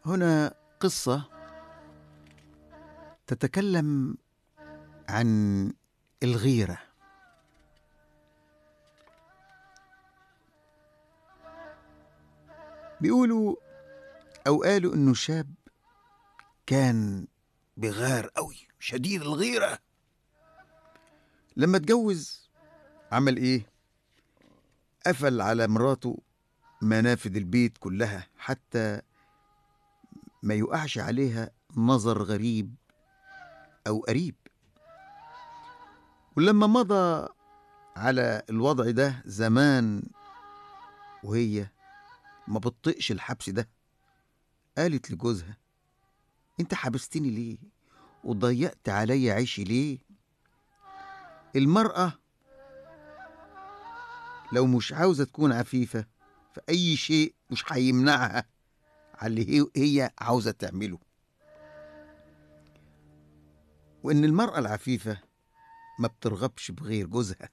هنا قصة تتكلم عن الغيرة بيقولوا أو قالوا إنه شاب كان بغار قوي شديد الغيرة لما اتجوز عمل إيه؟ قفل على مراته منافذ البيت كلها حتى ما يقعش عليها نظر غريب أو قريب ولما مضى على الوضع ده زمان وهي ما بتطقش الحبس ده قالت لجوزها انت حبستني ليه وضيقت عليا عيشي ليه المرأة لو مش عاوزة تكون عفيفة فأي شيء مش هيمنعها على اللي هي- هي عاوزة تعمله وإن المرأة العفيفة ما بترغبش بغير جوزها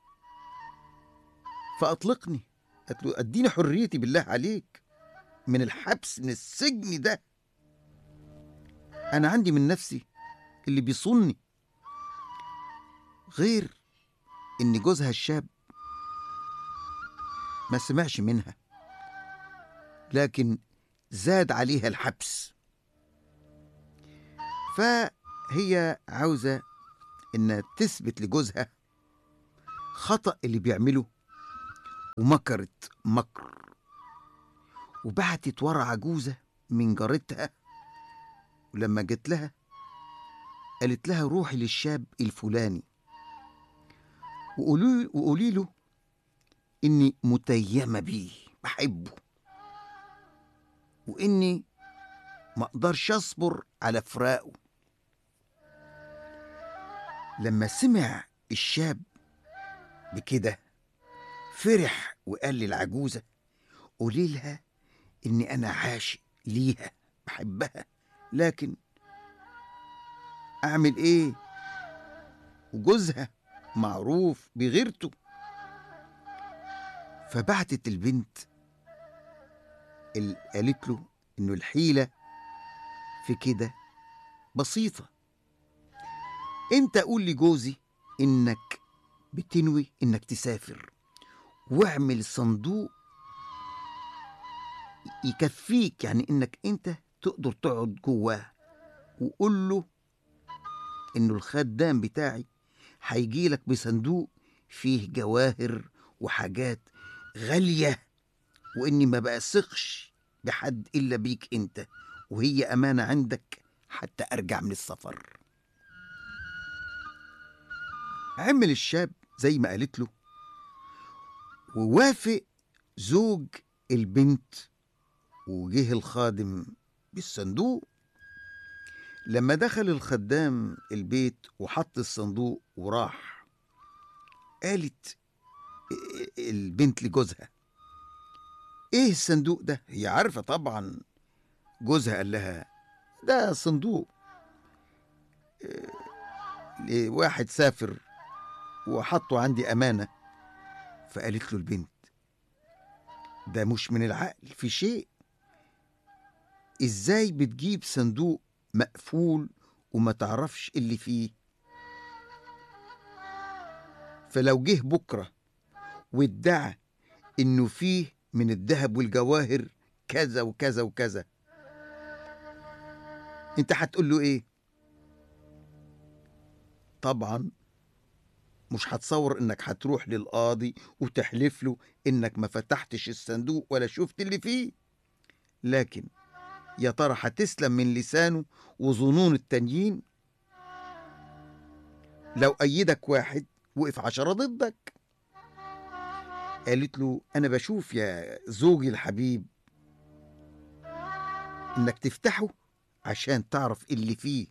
فأطلقني قالت له أديني حريتي بالله عليك من الحبس من السجن ده أنا عندي من نفسي اللي بيصوني غير إن جوزها الشاب ما سمعش منها لكن زاد عليها الحبس فهي عاوزة إنها تثبت لجوزها خطأ اللي بيعمله ومكرت مكر وبعتت ورا عجوزة من جارتها ولما جت لها قالت لها روحي للشاب الفلاني وقولي وقولي له إني متيمة بيه بحبه وإني ما أقدرش أصبر على فراقه لما سمع الشاب بكده فرح وقال للعجوزة قولي لها إني أنا عاشق ليها بحبها لكن أعمل إيه وجوزها معروف بغيرته فبعتت البنت اللي قالت له إنه الحيلة في كده بسيطة أنت قول لجوزي إنك بتنوي إنك تسافر واعمل صندوق يكفيك يعني إنك أنت تقدر تقعد جواه وقول له إنه الخدام بتاعي هيجي لك بصندوق فيه جواهر وحاجات غالية وإني ما بثقش بحد إلا بيك أنت وهي أمانة عندك حتى أرجع من السفر عمل الشاب زي ما قالت له ووافق زوج البنت وجه الخادم بالصندوق لما دخل الخدام البيت وحط الصندوق وراح قالت البنت لجوزها ايه الصندوق ده هي عارفة طبعا جوزها قال لها ده صندوق إيه، لواحد سافر وحطه عندي أمانة فقالت له البنت ده مش من العقل في شيء ازاي بتجيب صندوق مقفول وما تعرفش اللي فيه فلو جه بكرة وادعى انه فيه من الذهب والجواهر كذا وكذا وكذا انت هتقول له ايه طبعا مش هتصور انك هتروح للقاضي وتحلف له انك ما فتحتش الصندوق ولا شفت اللي فيه لكن يا ترى هتسلم من لسانه وظنون التانيين لو أيدك واحد وقف عشرة ضدك قالت له أنا بشوف يا زوجي الحبيب إنك تفتحه عشان تعرف اللي فيه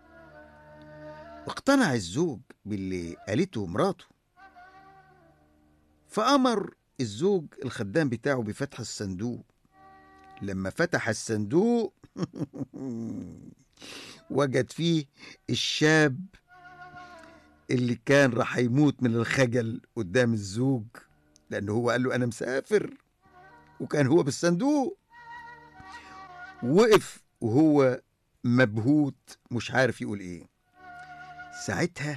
اقتنع الزوج باللي قالته مراته فأمر الزوج الخدام بتاعه بفتح الصندوق لما فتح الصندوق وجد فيه الشاب اللي كان راح يموت من الخجل قدام الزوج لأنه هو قال له أنا مسافر وكان هو بالصندوق وقف وهو مبهوت مش عارف يقول ايه ساعتها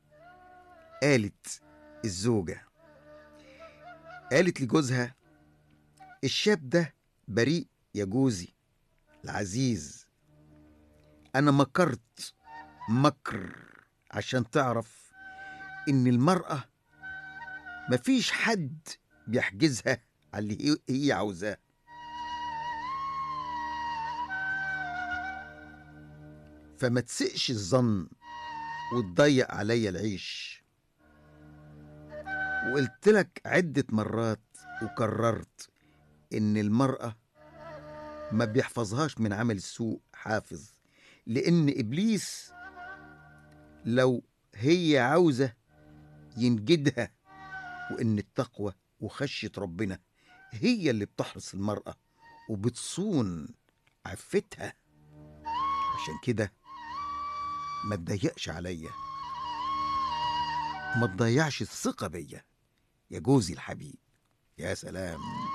قالت الزوجة قالت لجوزها الشاب ده بريء يا جوزي العزيز أنا مكرت مكر عشان تعرف إن المرأة مفيش حد بيحجزها على اللي هي- هي عاوزاه فما تسقش الظن وتضيق عليا العيش وقلت لك عدة مرات وكررت إن المرأة ما بيحفظهاش من عمل السوء حافظ لأن إبليس لو هي عاوزة ينجدها وإن التقوى وخشية ربنا هي اللي بتحرس المرأة وبتصون عفتها عشان كده ما تضيقش عليا ما تضيعش الثقة بيا يا جوزي الحبيب يا سلام